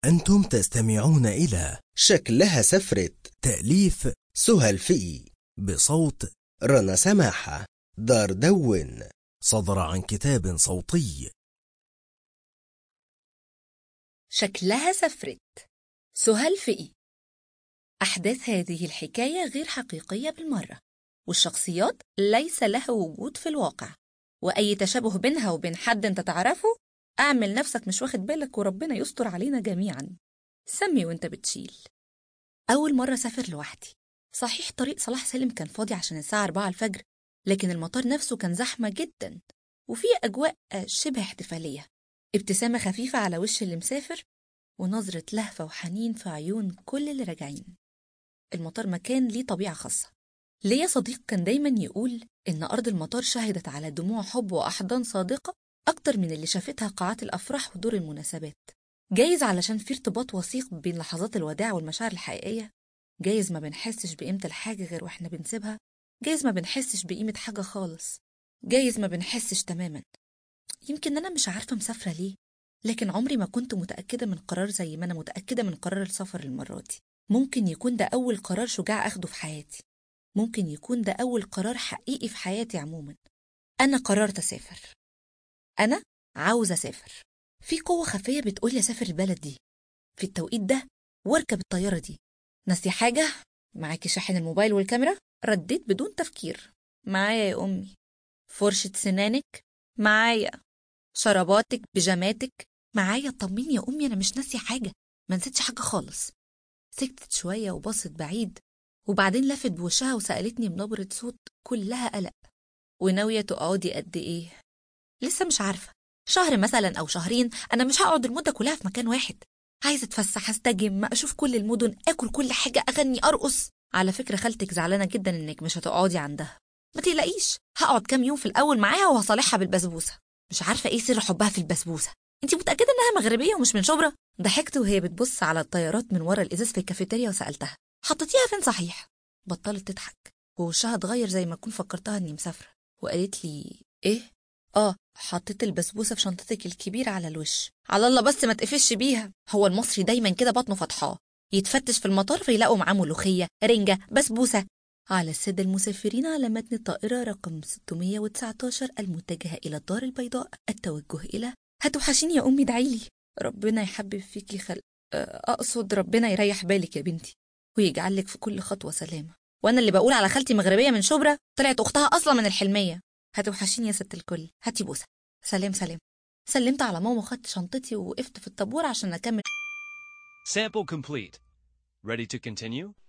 أنتم تستمعون إلى شكلها سفرت تأليف سهى الفقي بصوت رنا سماحة دار دون صدر عن كتاب صوتي شكلها سفرت سهى الفقي أحداث هذه الحكاية غير حقيقية بالمرة والشخصيات ليس لها وجود في الواقع وأي تشابه بينها وبين حد أنت تعرفه أعمل نفسك مش واخد بالك وربنا يستر علينا جميعا سمي وانت بتشيل أول مرة سافر لوحدي صحيح طريق صلاح سالم كان فاضي عشان الساعة 4 الفجر لكن المطار نفسه كان زحمة جدا وفيه أجواء شبه احتفالية ابتسامة خفيفة على وش اللي مسافر ونظرة لهفة وحنين في عيون كل اللي راجعين المطار مكان ليه طبيعة خاصة ليا صديق كان دايما يقول إن أرض المطار شهدت على دموع حب وأحضان صادقة أكتر من اللي شافتها قاعات الأفراح ودور المناسبات جايز علشان في ارتباط وثيق بين لحظات الوداع والمشاعر الحقيقية جايز ما بنحسش بقيمة الحاجة غير واحنا بنسيبها جايز ما بنحسش بقيمة حاجة خالص جايز ما بنحسش تماما يمكن أنا مش عارفة مسافرة ليه لكن عمري ما كنت متأكدة من قرار زي ما أنا متأكدة من قرار السفر المرة دي ممكن يكون ده أول قرار شجاع أخده في حياتي ممكن يكون ده أول قرار حقيقي في حياتي عموما أنا قررت أسافر أنا عاوزة أسافر في قوة خفية بتقولي أسافر البلد دي في التوقيت ده واركب الطيارة دي ناسي حاجة؟ معاكي شاحن الموبايل والكاميرا؟ رديت بدون تفكير معايا يا أمي فرشة سنانك؟ معايا شراباتك بيجاماتك معايا طمني يا أمي أنا مش ناسية حاجة ما نسيتش حاجة خالص سكتت شوية وبصت بعيد وبعدين لفت بوشها وسألتني بنبرة صوت كلها قلق وناوية تقعدي قد إيه؟ لسه مش عارفة شهر مثلا أو شهرين أنا مش هقعد المدة كلها في مكان واحد عايزة أتفسح أستجم أشوف كل المدن آكل كل حاجة أغني أرقص على فكرة خالتك زعلانة جدا إنك مش هتقعدي عندها ما تقلقيش هقعد كام يوم في الأول معاها وهصالحها بالبسبوسة مش عارفة إيه سر حبها في البسبوسة انت متأكدة إنها مغربية ومش من شبرا؟ ضحكت وهي بتبص على الطيارات من ورا الإزاز في الكافيتيريا وسألتها حطيتيها فين صحيح؟ بطلت تضحك ووشها اتغير زي ما أكون فكرتها إني مسافرة وقالت لي إيه؟ آه حطيت البسبوسة في شنطتك الكبيرة على الوش على الله بس ما تقفش بيها هو المصري دايما كده بطنه فتحاه يتفتش في المطار فيلاقوا معاه ملوخية رنجة بسبوسة على السادة المسافرين على متن الطائرة رقم 619 المتجهة إلى الدار البيضاء التوجه إلى هتوحشيني يا أمي ادعيلي ربنا يحبب فيكي خلق أقصد ربنا يريح بالك يا بنتي ويجعل لك في كل خطوة سلامة وأنا اللي بقول على خالتي مغربية من شبرا طلعت أختها أصلا من الحلمية هتوحشيني يا ست الكل هاتي بوسة سلام سلام سلمت على ماما وخدت شنطتي ووقفت في الطابور عشان أكمل Sample complete. Ready to continue?